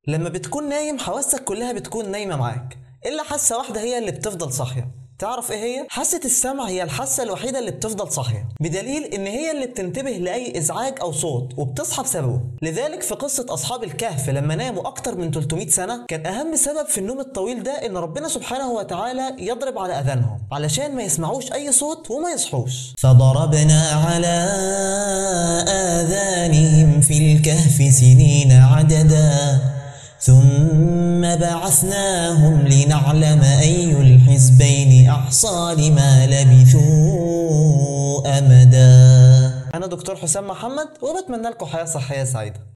لما بتكون نايم حواسك كلها بتكون نايمة معاك إلا حاسة واحدة هي اللي بتفضل صاحية تعرف ايه هي؟ حاسة السمع هي الحاسة الوحيدة اللي بتفضل صاحية بدليل ان هي اللي بتنتبه لأي ازعاج او صوت وبتصحى بسببه لذلك في قصة اصحاب الكهف لما ناموا اكتر من 300 سنة كان اهم سبب في النوم الطويل ده ان ربنا سبحانه وتعالى يضرب على اذانهم علشان ما يسمعوش اي صوت وما يصحوش فضربنا على آذانهم في الكهف سنين عددا ثم بعثناهم لنعلم أي الحزبين أحصى لما لبثوا أمدا انا دكتور حسام محمد وبتمنى لكم حياة صحية سعيدة